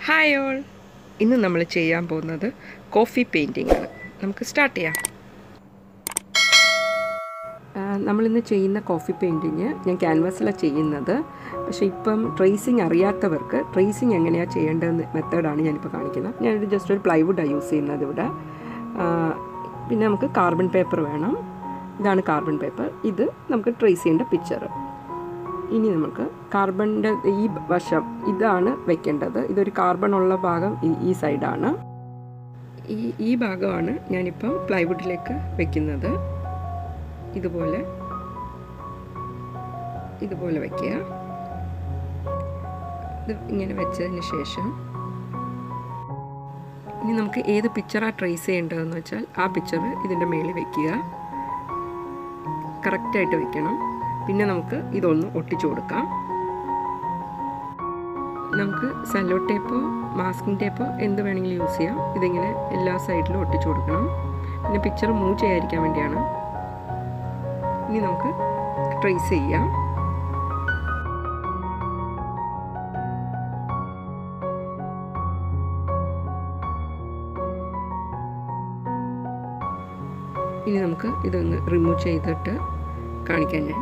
hi all ഇന്ന് നമ്മൾ ചെയ്യാൻ പോകുന്നത് കോഫി പെയിൻറ്റിംഗ് ആണ് നമുക്ക് സ്റ്റാർട്ട് ചെയ്യാം ആ, നമ്മളിന്ന് ചെയ്യുന്ന കോഫി പെയിൻറ്റിങ് ഞാൻ ക്യാൻവാസിലാണ് ചെയ്യുന്നത് പക്ഷേ ഇപ്പം ട്രേസിങ് അറിയാത്തവർക്ക് ട്രേസിങ് എങ്ങനെയാണ് ചെയ്യേണ്ടതെന്ന് മെത്തേഡാണ് ഞാനിപ്പോൾ കാണിക്കുന്നത് ഞാനൊരു ജസ്റ്റ് ഒരു പ്ലൈവുഡാണ് യൂസ് ചെയ്യുന്നത് ഇവിടെ ആ, പിന്നെ നമുക്ക് കാർബൺ പേപ്പർ വേണം ഇതാണ് കാർബൺ പേപ്പർ ഇത് നമുക്ക് ട്രേസ് ചെയ്യേണ്ട പിക്ചർ ഇനി നമുക്ക് കാർബണിൻ്റെ ഈ വശം ഇതാണ് വെക്കേണ്ടത് ഇതൊരു കാർബൺ ഉള്ള ഭാഗം ഈ- ഈ സൈഡാണ് ഈ ഈ ഭാഗമാണ് ഞാനിപ്പം പ്ലൈവുഡിലേക്ക് വെക്കുന്നത് ഇതുപോലെ ഇതുപോലെ വെക്കുക ഇത് ഇങ്ങനെ വെച്ചതിന് ശേഷം ഇനി നമുക്ക് ഏത് പിക്ചറാണ് ട്രേസ് ചെയ്യേണ്ടതെന്ന് വെച്ചാൽ ആ പിക്ചർ ഇതിൻ്റെ മേളിൽ വെക്കുക കറക്റ്റായിട്ട് വെക്കണം പിന്നെ നമുക്ക് ഇതൊന്ന് ഒട്ടിച്ചു കൊടുക്കാം നമുക്ക് സല്ലോ ടേപ്പോ മാസ്കിംഗ് ടേപ്പോ എന്ത് വേണമെങ്കിലും യൂസ് ചെയ്യാം ഇതിങ്ങനെ എല്ലാ സൈഡിലും ഒട്ടിച്ചു കൊടുക്കണം പിന്നെ പിക്ചർ മൂവ് ചെയ്യാതിരിക്കാൻ വേണ്ടിയാണ് ഇനി നമുക്ക് ട്രേസ് ചെയ്യാം ഇനി നമുക്ക് ഇതൊന്ന് റിമൂവ് ചെയ്തിട്ട് കാണിക്കാൻ ഞാൻ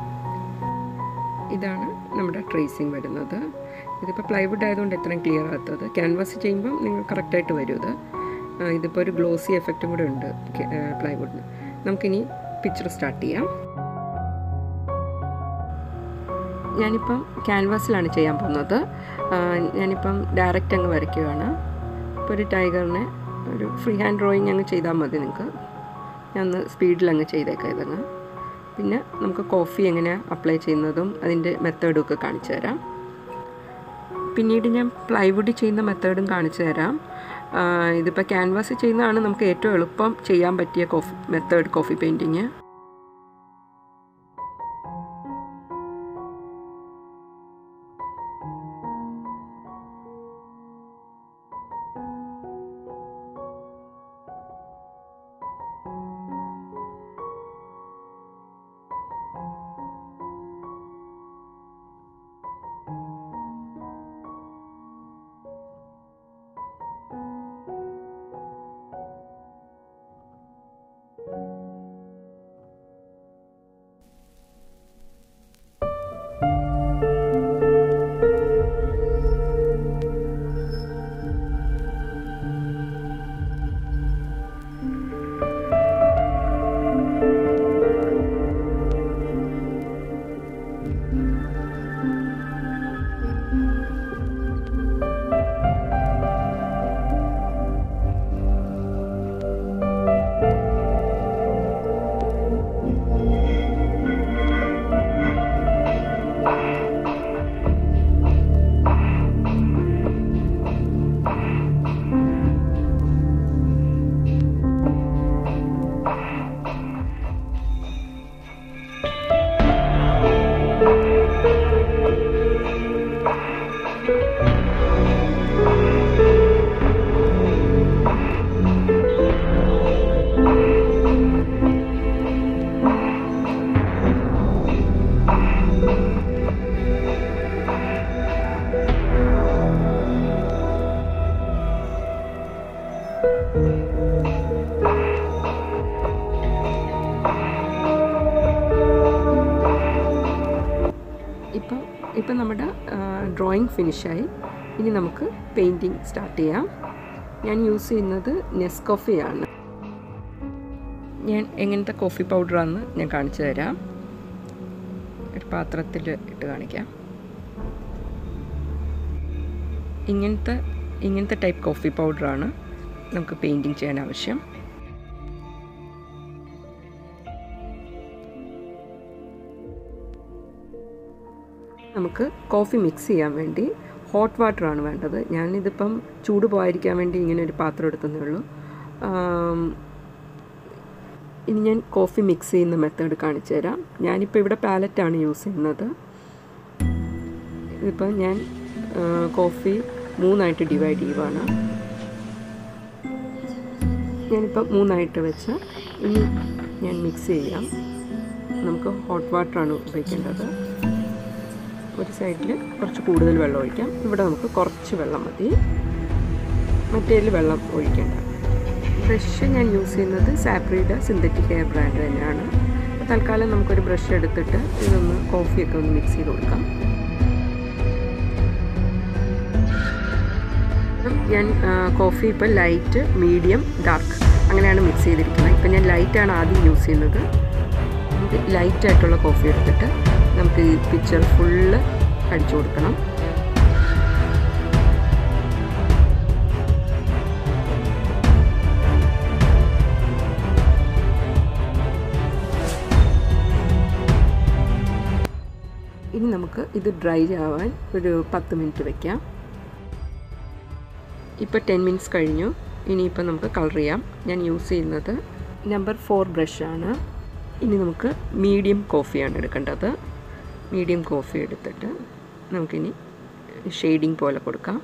ഇതാണ് നമ്മുടെ ട്രേസിങ് വരുന്നത് ഇതിപ്പോൾ പ്ലൈവുഡ് ആയതുകൊണ്ട് എത്രയും ക്ലിയർ ആകാത്തത് ക്യാൻവാസ് ചെയ്യുമ്പം നിങ്ങൾ കറക്റ്റായിട്ട് വരും ഇത് ആ, ഇതിപ്പോൾ ഒരു ഗ്ലോസി എഫക്റ്റും കൂടെ ഉണ്ട് പ്ലൈവുഡിന് നമുക്കിനി പിക്ചർ സ്റ്റാർട്ട് ചെയ്യാം ഞാനിപ്പം ക്യാൻവാസിലാണ് ചെയ്യാൻ പോകുന്നത് ആ, ഞാനിപ്പം ഡയറക്റ്റ് അങ്ങ് വരയ്ക്കുകയാണ് ഇപ്പോൾ ഒരു ടൈഗറിനെ ഒരു ഫ്രീ ഹാൻഡ് ഡ്രോയിങ് അങ്ങ് ചെയ്താൽ മതി നിങ്ങൾക്ക് ഞാൻ ഒന്ന് സ്പീഡിൽ അങ്ങ് ചെയ്തേക്കാം ഇതങ്ങ് പിന്നെ നമുക്ക് കോഫി എങ്ങനെ അപ്ലൈ ചെയ്യുന്നതും അതിൻ്റെ മെത്തേഡും ഒക്കെ കാണിച്ചു തരാം പിന്നീട് ഞാൻ പ്ലൈവുഡ് ചെയ്യുന്ന മെത്തേഡും കാണിച്ചു തരാം ആ, ഇതിപ്പോൾ ക്യാൻവാസ് ചെയ്യുന്നതാണ് നമുക്ക് ഏറ്റവും എളുപ്പം ചെയ്യാൻ പറ്റിയ കോഫി മെത്തേഡ് കോഫി പെയിൻറ്റിങ് ഇപ്പം ഇപ്പം നമ്മുടെ ഡ്രോയിങ് ഫിനിഷായി ഇനി നമുക്ക് പെയിൻറ്റിങ് സ്റ്റാർട്ട് ചെയ്യാം ഞാൻ യൂസ് ചെയ്യുന്നത് നെസ്കോഫിയാണ് ഞാൻ എങ്ങനത്തെ കോഫി പൗഡറാണെന്ന് ഞാൻ കാണിച്ചു തരാം ഒരു പാത്രത്തിൽ ഇട്ട് കാണിക്കാം ഇങ്ങനത്തെ ഇങ്ങനത്തെ ടൈപ്പ് കോഫി പൗഡറാണ് നമുക്ക് പെയിൻറ്റിങ് ചെയ്യാൻ ആവശ്യം നമുക്ക് കോഫി മിക്സ് ചെയ്യാൻ വേണ്ടി ഹോട്ട് വാട്ടറാണ് വേണ്ടത് ഞാനിതിപ്പം ചൂട് പോകാതിരിക്കാൻ വേണ്ടി ഇങ്ങനെ ഒരു പാത്രം എടുത്തതേ ഉള്ളൂ ആം, ഇനി ഞാൻ കോഫി മിക്സ് ചെയ്യുന്ന മെത്തേഡ് കാണിച്ചു തരാം ഞാനിപ്പോൾ ഇവിടെ പാലറ്റാണ് യൂസ് ചെയ്യുന്നത് ഇതിപ്പോൾ ഞാൻ ആ, കോഫി മൂന്നായിട്ട് ഡിവൈഡ് ചെയ്യുവാണ് ഞാനിപ്പോൾ മൂന്നായിട്ട് വെച്ച് ഇനി ഞാൻ മിക്സ് ചെയ്യാം നമുക്ക് ഹോട്ട് വാട്ടറാണ് ഉപയോഗിക്കേണ്ടത് ഒരു സൈഡിൽ കുറച്ച് കൂടുതൽ വെള്ളം ഒഴിക്കാം ഇവിടെ നമുക്ക് കുറച്ച് വെള്ളം മതി മറ്റേതിൽ വെള്ളം ഒഴിക്കേണ്ട ബ്രഷ് ഞാൻ യൂസ് ചെയ്യുന്നത് സാപ്രിയുടെ സിന്തറ്റിക് ഹെയർ ബ്രാൻഡ് തന്നെയാണ് അപ്പോൾ തൽക്കാലം നമുക്കൊരു ബ്രഷ് എടുത്തിട്ട് ഇതൊന്ന് കോഫിയൊക്കെ ഒന്ന് മിക്സ് ചെയ്ത് കൊടുക്കാം ഞാൻ കോഫി ഇപ്പോൾ ലൈറ്റ് മീഡിയം ഡാർക്ക് അങ്ങനെയാണ് മിക്സ് ചെയ്തിരിക്കുന്നത് ഇപ്പം ഞാൻ ലൈറ്റാണ് ആദ്യം യൂസ് ചെയ്യുന്നത് നമുക്ക് ലൈറ്റായിട്ടുള്ള കോഫി എടുത്തിട്ട് നമുക്ക് ഈ പിക്ചർ ഫുള്ള് അടിച്ചു കൊടുക്കണം ഇനി നമുക്ക് ഇത് ഡ്രൈ ആവാൻ ഒരു പത്ത് മിനിറ്റ് വെക്കാം ഇപ്പോൾ ടെൻ മിനിറ്റ്സ് കഴിഞ്ഞു ഇനിയിപ്പോൾ നമുക്ക് കളർ ചെയ്യാം ഞാൻ യൂസ് ചെയ്യുന്നത് നമ്പർ ഫോർ ബ്രഷാണ് ഇനി നമുക്ക് മീഡിയം കോഫിയാണ് എടുക്കേണ്ടത് മീഡിയം കോഫി എടുത്തിട്ട് നമുക്കിനി ഷെയ്ഡിങ് പോലെ കൊടുക്കാം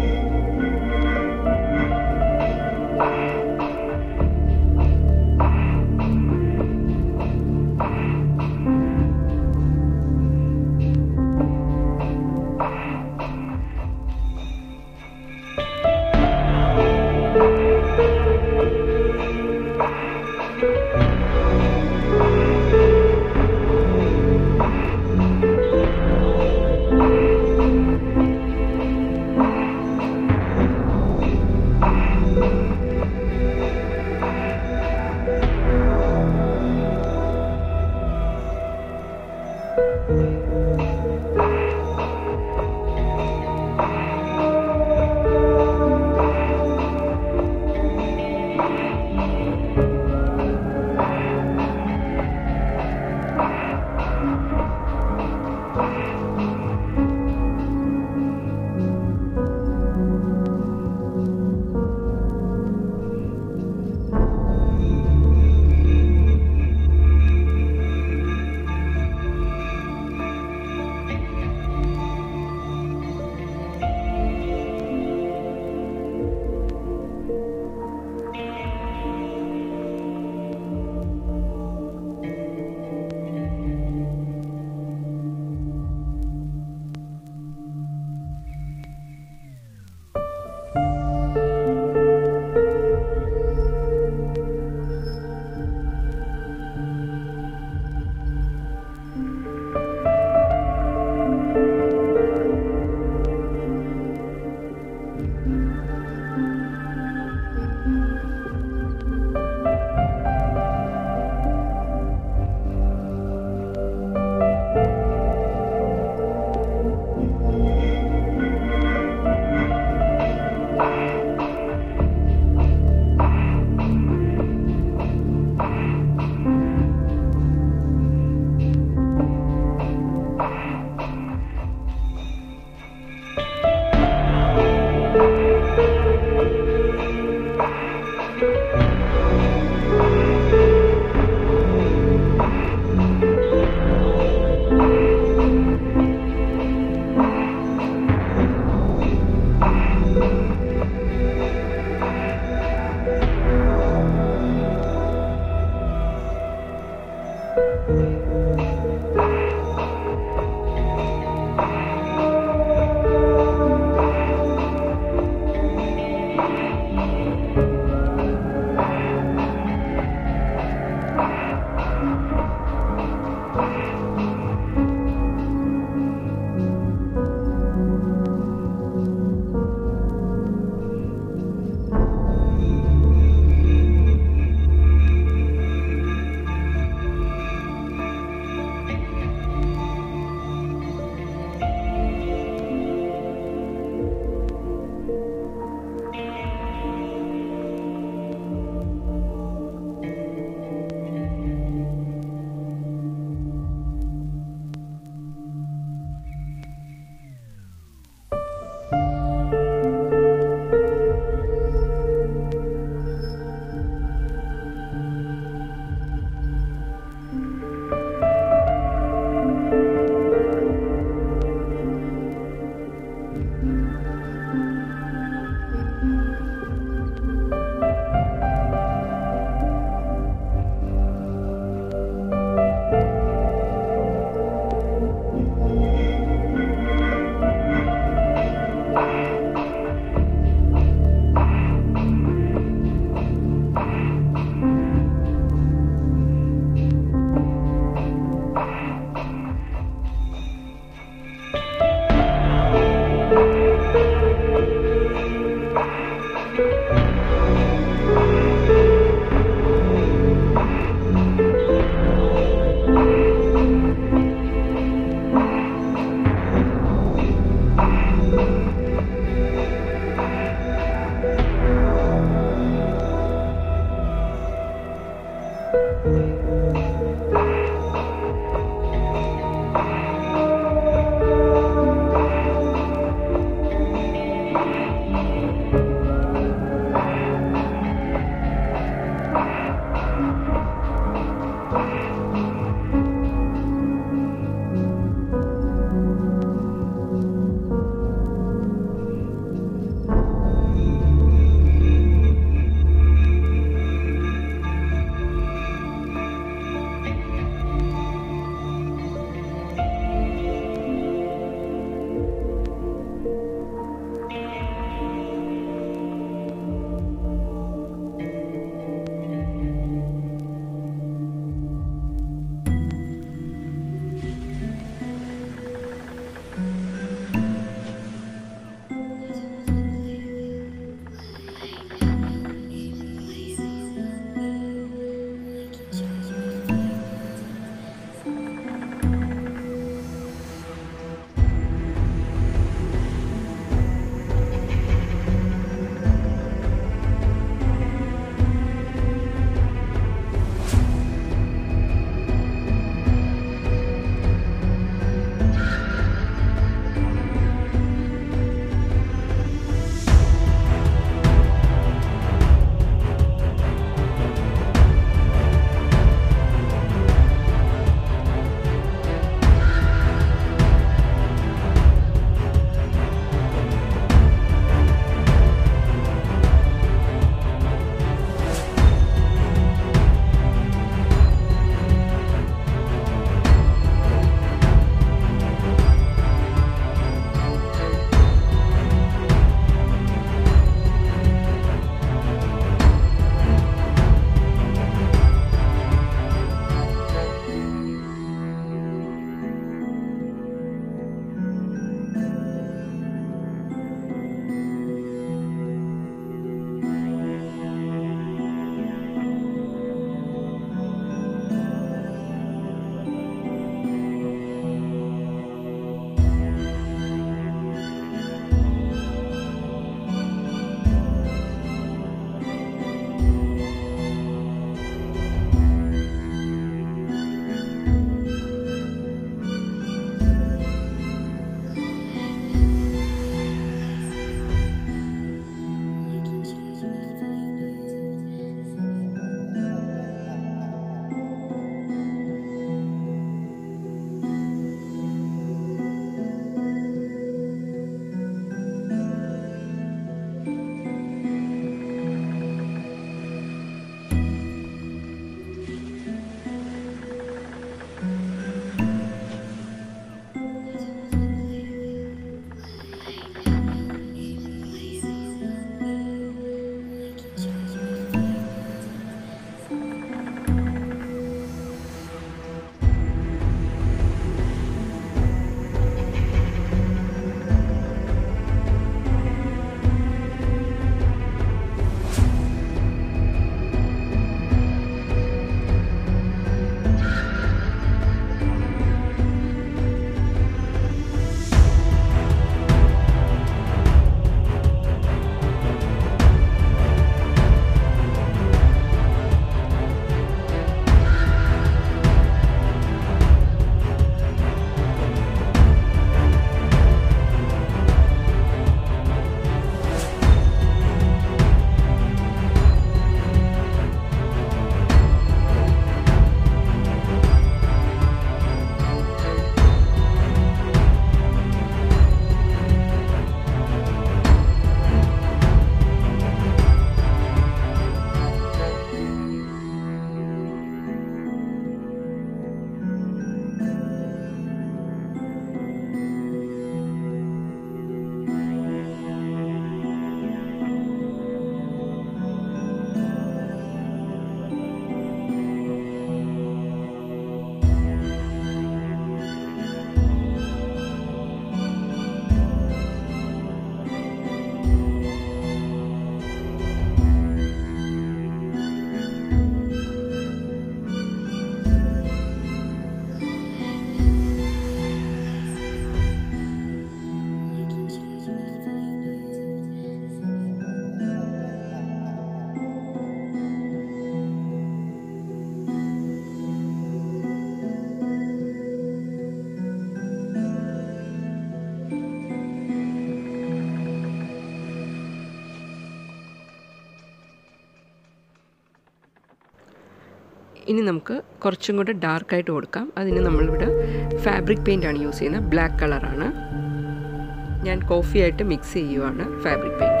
ഇനി നമുക്ക് കുറച്ചും കൂടെ ഡാർക്കായിട്ട് കൊടുക്കാം അതിന് നമ്മളിവിടെ ഫാബ്രിക് പെയിൻ്റാണ് യൂസ് ചെയ്യുന്നത് ബ്ലാക്ക് കളറാണ് ഞാൻ കോഫിയായിട്ട് മിക്സ് ചെയ്യുവാണ് ഫാബ്രിക് പെയിൻറ്റ്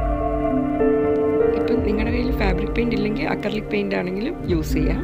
ഇപ്പം നിങ്ങളുടെ കയ്യിൽ ഫാബ്രിക് പെയിൻറ് ഇല്ലെങ്കിൽ അക്കർലിക് പെയിൻ്റ് ആണെങ്കിലും യൂസ് ചെയ്യാം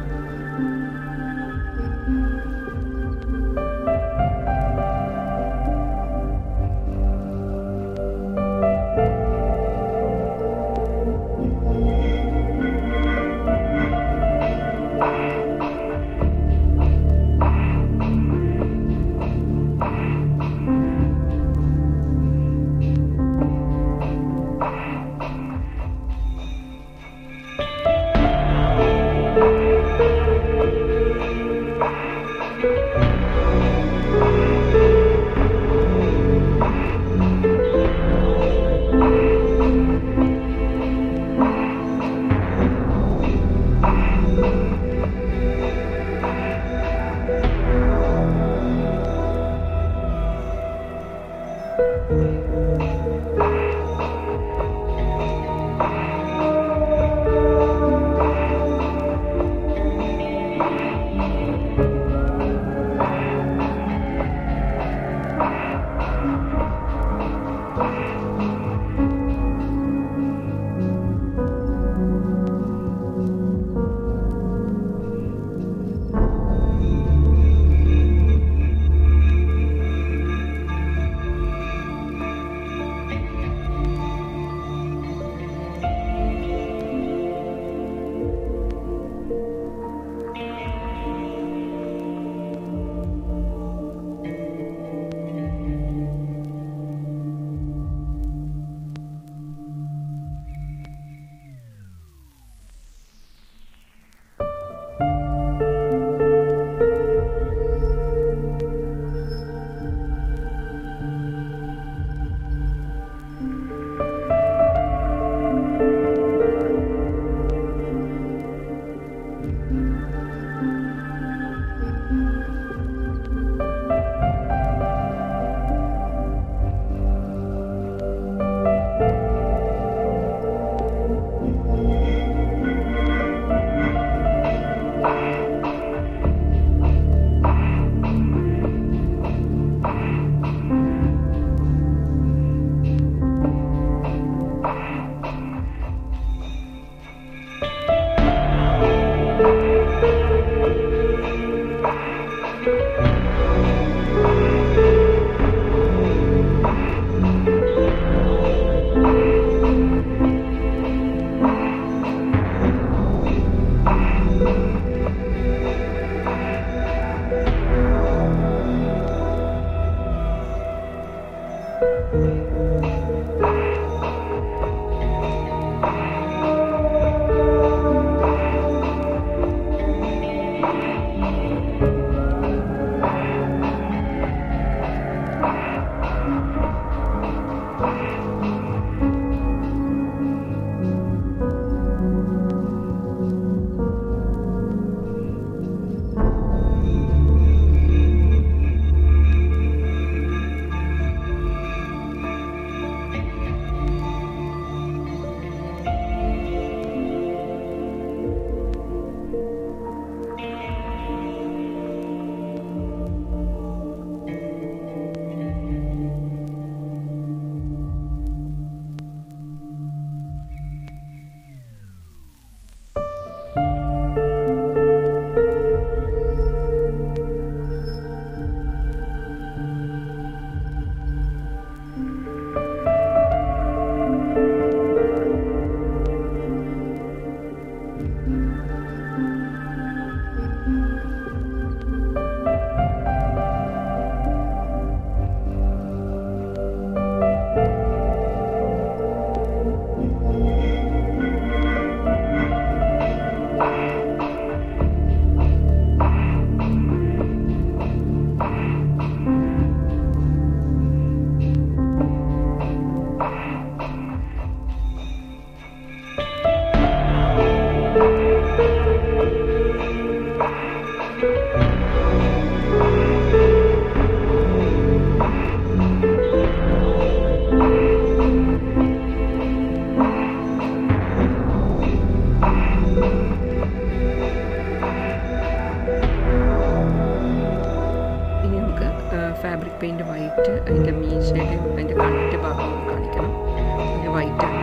അതിൻ്റെ മീശയുടെയും അതിൻ്റെ കണ്ണിൻ്റെ ഭാഗവും കാണിക്കണം അതിൻ്റെ വൈറ്റാണ്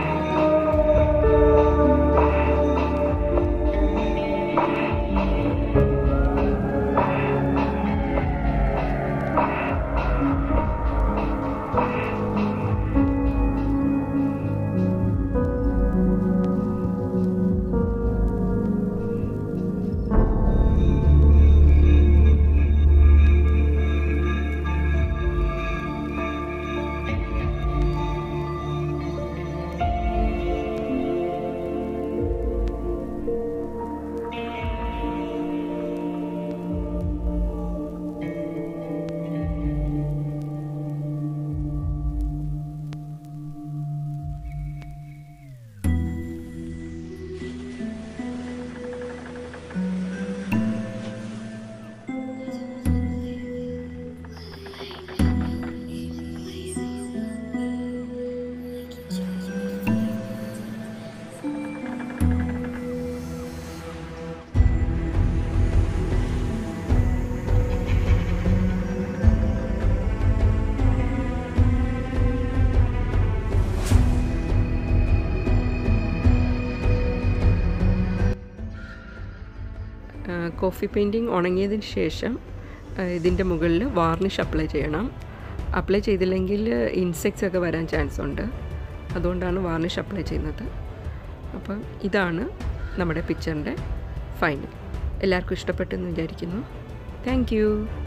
കോഫി പെയിൻറ്റിങ് ഉണങ്ങിയതിന് ശേഷം ഇതിൻ്റെ മുകളിൽ വാർണിഷ് അപ്ലൈ ചെയ്യണം അപ്ലൈ ചെയ്തില്ലെങ്കിൽ ഇൻസെക്ട്സ് ഒക്കെ വരാൻ ചാൻസ് ഉണ്ട് അതുകൊണ്ടാണ് വാർണിഷ് അപ്ലൈ ചെയ്യുന്നത് അപ്പം ഇതാണ് നമ്മുടെ പിക്ചറിൻ്റെ ഫൈനൽ എല്ലാവർക്കും ഇഷ്ടപ്പെട്ടെന്ന് വിചാരിക്കുന്നു താങ്ക്